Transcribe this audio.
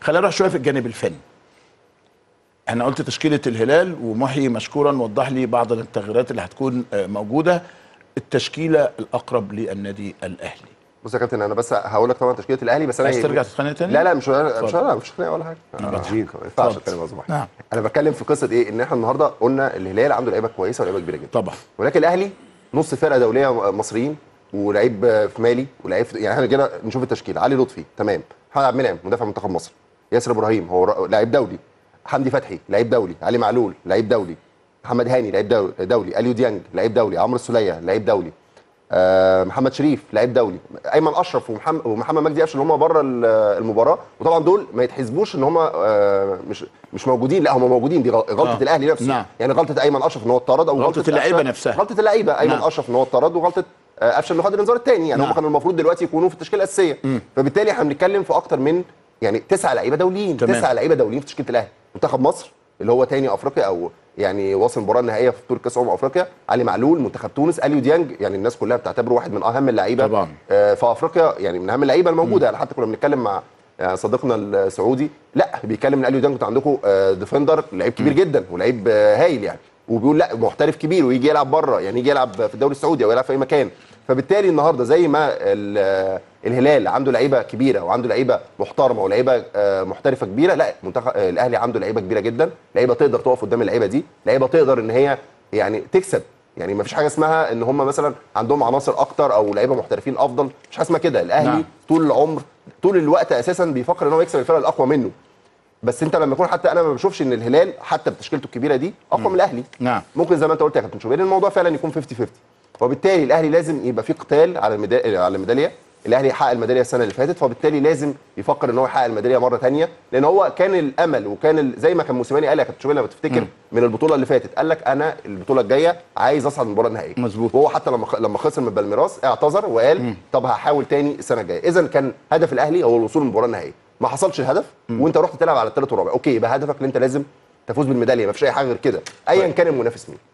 خلينا نروح شويه في الجانب الفني انا قلت تشكيله الهلال ومحيي مشكورا وضح لي بعض التغييرات اللي هتكون آه، موجوده التشكيله الاقرب للنادي الاهلي بص يا كابتن انا بس هقول لك طبعا تشكيله الاهلي بس انا عايز ترجع تتخانق تاني؟ لا لا مش مش اتفضل. لا مش خناقه ولا حاجه آه، ما ينفعش اتكلم يا صباحي نعم. انا بتكلم في قصه ايه ان احنا النهارده قلنا الهلال عنده لعيبه كويسه ولعيبه كبيره جدا طبعا ولكن الاهلي نص فرقه دوليه مصريين ولعيب في مالي ولعيب في يعني احنا جينا نشوف التشكيل علي لطفي تمام محمد عبد المنعم مدافع منتخب مصر ياسر ابراهيم هو ر- لعيب دولي حمدي فتحي لعيب دولي علي معلول لعيب دولي محمد هاني لعيب دولي, دولي. اليو ديانج لعيب دولي عمرو السوليه لعيب دولي آه محمد شريف لعيب دولي ايمن اشرف ومحمد ومحمد مجدي قفشه اللي هم بره ال- المباراه وطبعا دول ما يتحسبوش ان هم آه مش مش موجودين لا هم موجودين دي غل- غلطه آه. الاهلي نفسه نعم. يعني غلطه ايمن اشرف ان هو اتطرد او غلطة اللعيبة قفشة- نفسها. غلطه اللعيبه ايمن نعم. اشرف ان هو اتطرد وغلطه آه، قفشه انه خد الانذار الثاني يعني نعم. هم كانوا المفروض دلوقتي يكونوا في التشكيله الاساسيه فبالتالي احنا بنتكلم في اكتر من يعني تسعه لعيبه دوليين تمام. تسعه لعيبه دوليين في تشكيله الاهلي منتخب مصر اللي هو تاني افريقيا او يعني واصل المباراه النهائيه في بطوله كاس امم افريقيا علي معلول منتخب تونس اليو ديانج يعني الناس كلها بتعتبره واحد من اهم اللعيبه طبعاً. آه، في افريقيا يعني من اهم اللعيبه الموجوده يعني حتى كنا بنتكلم مع آه، صديقنا السعودي لا بيتكلم ان اليو ديانج انتوا عندكم آه، ديفندر لعيب كبير جدا ولعيب آه، هايل يعني وبيقول لا محترف كبير ويجي يلعب بره يعني يجي يلعب في الدوري السعودي او يلعب في اي مكان فبالتالي النهارده زي ما ال- الهلال عنده لعيبه كبيره وعنده لعيبه محترمه ولعيبه آه، محترفه كبيره لا منتخب آه، الاهلي عنده لعيبه كبيره جدا لعيبه تقدر تقف قدام اللعيبه دي لعيبه تقدر ان هي يعني تكسب يعني ما فيش حاجه اسمها ان هم مثلا عندهم عناصر اكتر او لعيبه محترفين افضل مش حاجه اسمها كده الاهلي نعم. نعم. طول العمر طول الوقت اساسا بيفكر ان هو يكسب الفرق الاقوى منه بس انت لما يكون حتى انا ما بشوفش ان الهلال حتى بتشكيلته الكبيره دي اقوى من الاهلي نعم. ممكن زي ما انت قلت يا كابتن شوبير الموضوع فعلا يكون 50 50 وبالتالي الاهلي لازم يبقى في قتال على الميدا... على الميداليه الاهلي حقق الميداليه السنه اللي فاتت فبالتالي لازم يفكر ان هو يحقق الميداليه مره ثانيه لان هو كان الامل وكان ال... زي ما كان موسيماني قال يا كابتن شوبير لما تفتكر من البطوله اللي فاتت قال لك انا البطوله الجايه عايز اصعد المباراه النهائيه مظبوط. وهو حتى لما خ... لما خسر من بالميراس اعتذر وقال طب هحاول تاني السنه الجايه اذا كان هدف الاهلي هو الوصول للمباراه النهائيه ما حصلش الهدف وانت رحت تلعب على الثالث والرابع اوكي يبقى هدفك ان انت لازم تفوز بالميداليه ما فيش اي حاجه غير كده ايا كان المنافس مين